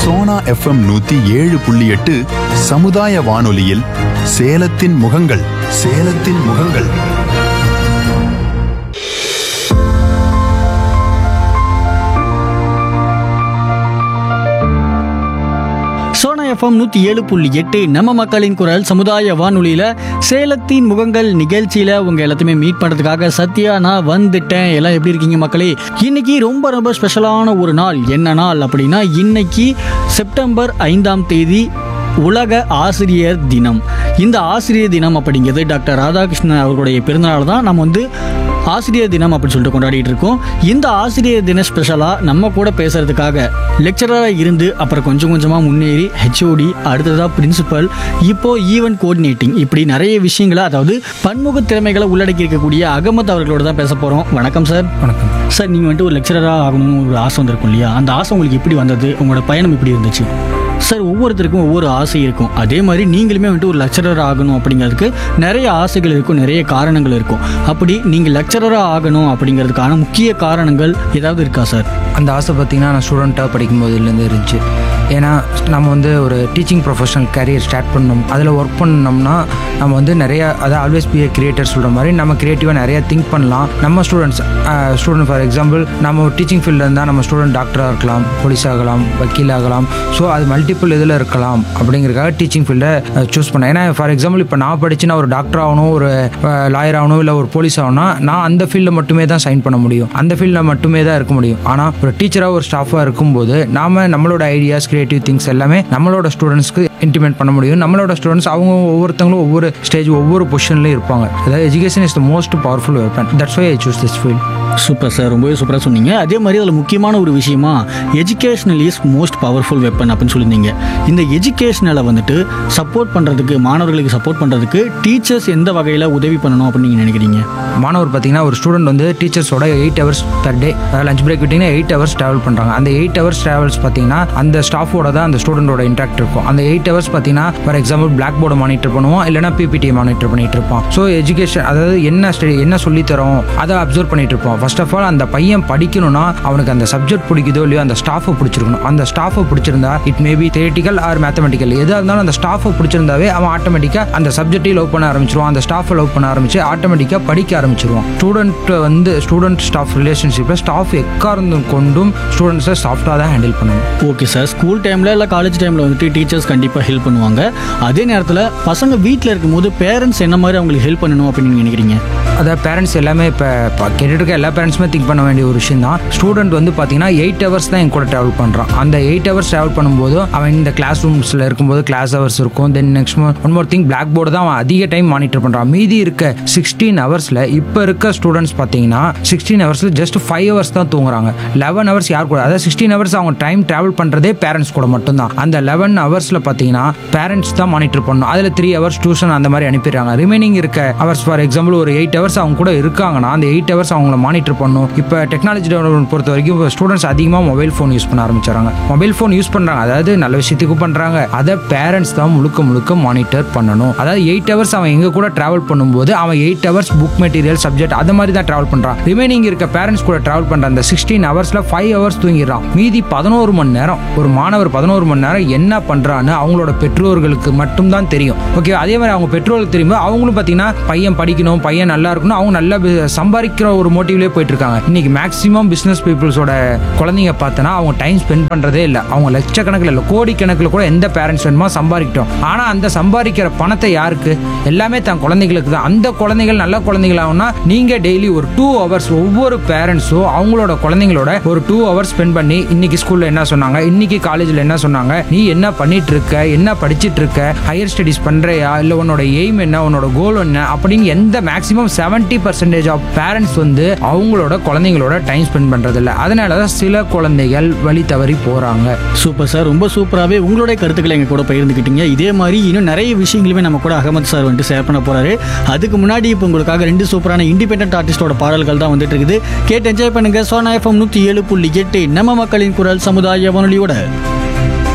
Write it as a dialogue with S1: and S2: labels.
S1: Sona FM நூத்தி ஏழு புள்ளி எட்டு சமுதாய வானொலியில் சேலத்தின் முகங்கள் சேலத்தின் முகங்கள்
S2: சோனா எஃப்எம் நூற்றி ஏழு புள்ளி எட்டு நம்ம மக்களின் குரல் சமுதாய வானொலியில் சேலத்தின் முகங்கள் நிகழ்ச்சியில் உங்கள் எல்லாத்தையுமே மீட் பண்ணுறதுக்காக சத்யா நான் வந்துட்டேன் எல்லாம் எப்படி இருக்கீங்க மக்களே இன்னைக்கு ரொம்ப ரொம்ப ஸ்பெஷலான ஒரு நாள் என்ன நாள் அப்படின்னா இன்னைக்கு செப்டம்பர் ஐந்தாம் தேதி உலக ஆசிரியர் தினம் இந்த ஆசிரியர் தினம் அப்படிங்கிறது டாக்டர் ராதாகிருஷ்ணன் அவர்களுடைய பிறந்தநாள் தான் நம்ம வந்து ஆசிரியர் தினம் அப்படின்னு சொல்லிட்டு கொண்டாடிட்டு இருக்கோம் இந்த ஆசிரியர் தின ஸ்பெஷலாக நம்ம கூட பேசுறதுக்காக லெக்சரராக இருந்து அப்புறம் கொஞ்சம் கொஞ்சமாக முன்னேறி ஹெச்ஓடி அடுத்ததாக பிரின்சிபல் இப்போ ஈவென்ட் கோஆர்டினேட்டிங் இப்படி நிறைய விஷயங்களை அதாவது பன்முக திறமைகளை உள்ளடக்கி இருக்கக்கூடிய அகமத் அவர்களோட தான் பேச போகிறோம் வணக்கம் சார்
S3: வணக்கம்
S2: சார் நீங்கள் வந்துட்டு ஒரு லெக்சரராக ஆகணும்னு ஒரு ஆசை வந்திருக்கும் இல்லையா அந்த ஆசை உங்களுக்கு எப்படி வந்தது உங்களோட பயணம் எப்படி இருந்துச்சு சார் ஒவ்வொருத்தருக்கும் ஒவ்வொரு ஆசை இருக்கும் அதே மாதிரி நீங்களுமே வந்துட்டு ஒரு லெக்சரர் ஆகணும் அப்படிங்கிறதுக்கு நிறைய ஆசைகள் இருக்கும் நிறைய காரணங்கள் இருக்கும் அப்படி நீங்கள் லெக்சரராக ஆகணும் அப்படிங்கிறதுக்கான முக்கிய காரணங்கள் ஏதாவது இருக்கா சார்
S3: அந்த ஆசை பார்த்தீங்கன்னா நான் ஸ்டூடெண்ட்டாக படிக்கும் போதுலேருந்து இருந்துச்சு ஏன்னா நம்ம வந்து ஒரு டீச்சிங் ப்ரொஃபஷனல் கேரியர் ஸ்டார்ட் பண்ணணும் அதில் ஒர்க் பண்ணோம்னா நம்ம வந்து நிறைய அதாவது ஆல்வேஸ் பி கிரியேட்டர் சொல்கிற மாதிரி நம்ம க்ரியேட்டிவாக நிறைய திங்க் பண்ணலாம் நம்ம ஸ்டூடெண்ட்ஸ் ஸ்டூடெண்ட் ஃபார் எக்ஸாம்பிள் நம்ம டீச்சிங் ஃபீல்டில் இருந்தால் நம்ம ஸ்டூடெண்ட் டாக்டராக இருக்கலாம் போலீஸ் ஆகலாம் வக்கீல் ஆகலாம் ஸோ அது மல்டிபிள் இதில் இருக்கலாம் அப்படிங்கிறக்காக டீச்சிங் ஃபீல்டை சூஸ் பண்ணேன் ஏன்னா ஃபார் எக்ஸாம்பிள் இப்போ நான் படித்து நான் ஒரு டாக்டர் ஆகணும் ஒரு லாயர் ஆகணும் இல்லை ஒரு போலீஸ் ஆகணும்னா நான் அந்த ஃபீல்டில் மட்டுமே தான் சைன் பண்ண முடியும் அந்த ஃபீல்டில் மட்டுமே தான் இருக்க முடியும் ஆனால் ஒரு டீச்சராக ஒரு ஸ்டாஃபாக இருக்கும்போது நாம நம்மளோட ஐடியாஸ் கிரியேட்டிவ் திங்ஸ் எல்லாமே நம்மளோட ஸ்டூடெண்ட்ஸ்க்கு இன்டிமேட் பண்ண முடியும் நம்மளோட ஸ்டூடெண்ட்ஸ் அவங்க ஒவ்வொருத்தங்களும் ஒவ்வொரு ஸ்டேஜ் ஒவ்வொரு பொசிஷன்லையும் இருப்பாங்க அதாவது education is the most powerful weapon that's why I choose this field
S2: super sir ரொம்பவே சூப்பராக சொன்னீங்க அதே மாதிரி அதில் முக்கியமான ஒரு விஷயமா educational is most powerful weapon அப்படின்னு சொல்லியிருந்தீங்க இந்த எஜுகேஷனலை வந்துட்டு சப்போர்ட் பண்ணுறதுக்கு மாணவர்களுக்கு சப்போர்ட் பண்ணுறதுக்கு டீச்சர்ஸ் எந்த வகையில் உதவி பண்ணணும் அப்படின்னு நீங்கள் நினைக்கிறீங்க
S3: மாணவர் பார்த்தீங்கன்னா ஒரு ஸ்டூடெண்ட் வந்து டீச்சர்ஸோட eight hours per day lunch break விட்டிங்கன்னா எயிட் ஹவர்ஸ் ட்ராவல் பண்ணுறாங்க அந்த எயிட் ஹவர்ஸ் ட்ராவல்ஸ் பார்த்தீங்கன்னா அந்த ஸ்டாஃபோட தான் அந்த ஸ்டூடெண்டோட இன்ட்ராக்ட் இருக்கும் அந்த எயிட் ஹவர்ஸ் பார்த்தீங்கன்னா ஃபார் எக்ஸாம்பிள் பிளாக் போர்டை மானிட்டர் பண்ணுவோம் இல்லைனா பிபிடி மானிட்டர் பண்ணிட்டு இருப்போம் ஸோ எஜுகேஷன் அதாவது என்ன ஸ்டடி என்ன சொல்லி தரோம் அதை அப்சர்வ் பண்ணிட்டு இருப்போம் ஃபர்ஸ்ட் ஆஃப் ஆல் அந்த பையன் படிக்கணும்னா அவனுக்கு அந்த சப்ஜெக்ட் பிடிக்குதோ இல்லையோ அந்த ஸ்டாஃபை பிடிச்சிருக்கணும் அந்த ஸ்டாஃபை பிடிச்சிருந்தா it maybe theoretical or mathematical எதாக இருந்தாலும் அந்த ஸ்டாஃபை பிடிச்சிருந்தாவே அவன் ஆட்டோமேட்டிக்காக அந்த சப்ஜெக்டையும் லவ் பண்ண ஆரம்பிச்சிருவான் அந்த ஸ்டாஃபை லவ் பண்ண ஆரம்பிச்சு ஆட்டோமேட்டிக்காக படிக்க ஆரம்பிச்சிருவான் ஸ்டூடெண்ட் வந்து ஸ்டூடெண்ட் ஸ்டாஃப் ரிலேஷன்ஷிப்பில் ஸ்டாஃப் எக்காரணம் கொண்டும் ஸ்டூடெண்ட்ஸை சாஃப்டாக தான் ஹேண்டில் பண்ணணும்
S2: ஓகே சார் ஸ்கூல் டைமில் இல்லை காலேஜ் டைமில் வந்துட்டு டீச்சர்ஸ் கண்டிப்பாக ஹெல்ப் பண்ணுவாங்க அதே நேரத்தில் பசங்க வீட்டில் இருக்கும்போது பேரண்ட்ஸ் என்ன மாதிரி அவங்களுக்கு ஹெல்ப் பண்ணணும் அப்படின்னு நீங்கள் நினைக்கிறீங்க
S3: அதாவது பேரண்ட்ஸ் எல்லாமே இப்போ கேட்டுட்டு இருக்க எல்லா பேரண்ட்ஸுமே திங்க் பண்ண வேண்டிய ஒரு விஷயம் தான் ஸ்டூடெண்ட் வந்து பார்த்தீங்கன்னா எயிட் ஹவர்ஸ் தான் என் கூட ட்ராவல் பண்ணுறான் அந்த எயிட் ஹவர்ஸ் ட்ராவல் பண்ணும்போது அவன் இந்த கிளாஸ் ரூம்ஸில் இருக்கும்போது கிளாஸ் ஹவர்ஸ் இருக்கும் then next one more thing black board தான் அவன் அதிக டைம் மானிட்டர் பண்ணுறான் மீதி இருக்க சிக்ஸ்டீன் ஹவர்ஸில் இப்போ இருக்க ஸ்டூடெண்ட்ஸ் பார்த்தீங்கன்னா சிக்ஸ்டீன் ஹவர்ஸில் ஜஸ்ட் ஃபைவ் ஹவர்ஸ் தான் தூங்குறாங்க லெவன் ஹவர்ஸ் யார் கூட அதாவது சிக்ஸ்டீன் ஹவர்ஸ் அவங்க டைம் ட்ராவல் பண்ணுறதே பேரண்ட்ஸ் கூட மட்டும்தான் அந்த லெவன் ஹவர்ஸில் பார்த்தீங்கன்னா பேரண்ட்ஸ் தான் மானிட்டர் பண்ணணும் அதில் த்ரீ ஹவர்ஸ் டியூஷன் அந்த மாதிரி அனுப்பிடுறாங்க ரிமைனிங் இருக்க ஹவர்ஸ் ஃபார் எக்ஸாம்பிள் ஒரு எயிட் ஹவர்ஸ் அவங்க கூட இருக்காங்கன்னா அந்த எயிட் ஹவர்ஸ் அவங்கள மானிட்டர் பண்ணணும் இப்போ டெக்னாலஜி டெவலப்மெண்ட் பொறுத்த வரைக்கும் இப்போ ஸ்டூடெண்ட்ஸ் அதிகமாக மொபைல் ஃபோன் யூஸ் பண்ண ஆரம்பிச்சாங்க மொபைல் ஃபோன் யூஸ் பண்ணுறாங்க அதாவது நல்ல விஷயத்துக்கு பண்ணுறாங்க அதை பேரண்ட்ஸ் தான் முழுக்க முழுக்க மானிட்டர் பண்ணணும் அதாவது எயிட் ஹவர்ஸ் அவன் எங்க கூட டிராவல் பண்ணும்போது அவன் eight hours book material subject அது மாதிரி தான் டிராவல் பண்ணுறான் ரிமைனிங் இருக்க பேரண்ட்ஸ் கூட டிராவல் பண்ணுற அந்த சிக்ஸ்டீன் ஹவர்ஸில் ஃபைவ் ஹவர்ஸ் தூங்கிடுறான் மீதி பதினோரு மணி நேரம் ஒரு மாணவர் பதினோரு மணி நேரம் என்ன பண்ணுறான்னு அவங்களோட பெற்றோர்களுக்கு மட்டும்தான் தெரியும் ஓகே அதே மாதிரி அவங்க பெற்றோர்களுக்கு தெரியும் அவங்களும் பார்த்தீங்கன்னா பையன் படிக்கணும் பையன் நல்லா இருக்கணும் அவங்க நல்லா பி- சம்பாதிக்கிற ஒரு மோட்டிவ்லேயே போயிட்டு இருக்காங்க இன்னைக்கு மேக்ஸிமம் பிஸ்னஸ் பீப்புள்ஸோட குழந்தைங்க பார்த்தனா அவங்க டைம் ஸ்பெண்ட் பண்ணுறதே இல்லை அவங்க லட்சக்கணக்கில் இல்லை கோடிக்கணக்கில் கூட எந்த பேரண்ட்ஸ் வேணுமோ சம்பாதிக்கட்டும் ஆனால் அந்த சம்பாதிக்கிற பணத்தை யாருக்கு எல்லாமே தன் குழந்தைகளுக்கு தான் அந்த குழந்தைகள் நல்ல குழந்தைகளாகனா நீங்கள் டெய்லி ஒரு டூ ஹவர்ஸ் ஒவ்வொரு பேரண்ட்ஸும் அவங்களோட குழந்தைங்களோட ஒரு டூ ஹவர்ஸ் ஸ்பெண்ட் பண்ணி இன்னைக்கு ஸ்கூலில் என்ன சொன்னாங்க இன்னைக்கு காலேஜில் என்ன சொன்னாங்க நீ என்ன பண்ணிட்டு இருக்க என்ன படிச்சிட்டு இருக்க ஹையர் ஸ்டடீஸ் பண்றியா இல்லை உன்னோட எய்ம் என்ன உன்னோட கோல் என்ன அப்படின்னு எந்த maximum seventy percentage of parents வந்து அவங்களோட குழந்தைங்களோட டைம் ஸ்பெண்ட் பண்றதில்ல அதனால தான் சில குழந்தைகள் வழி தவறி போறாங்க
S2: சூப்பர் சார் ரொம்ப சூப்பராகவே உங்களுடைய கருத்துக்களை எங்கள் கூட பகிர்ந்துக்கிட்டீங்க இதே மாதிரி இன்னும் நிறைய விஷயங்களுமே நம்ம கூட அகமது சார் வந்துட்டு ஷேர் பண்ண போறாரு அதுக்கு முன்னாடி இப்போ உங்களுக்காக ரெண்டு சூப்பரான இண்டிபெண்டன்ட் ஆர்டிஸ்டோட பாடல்கள் தான் வந்துட்டு இருக்குது கேட்டு என்ஜாய் பண்ணுங்க சோனா எஃப்எம் நூற்றி ஏழு புள்ளி எட்டு நம்ம மக்களின் குரல் சமுதாய வானொலியோட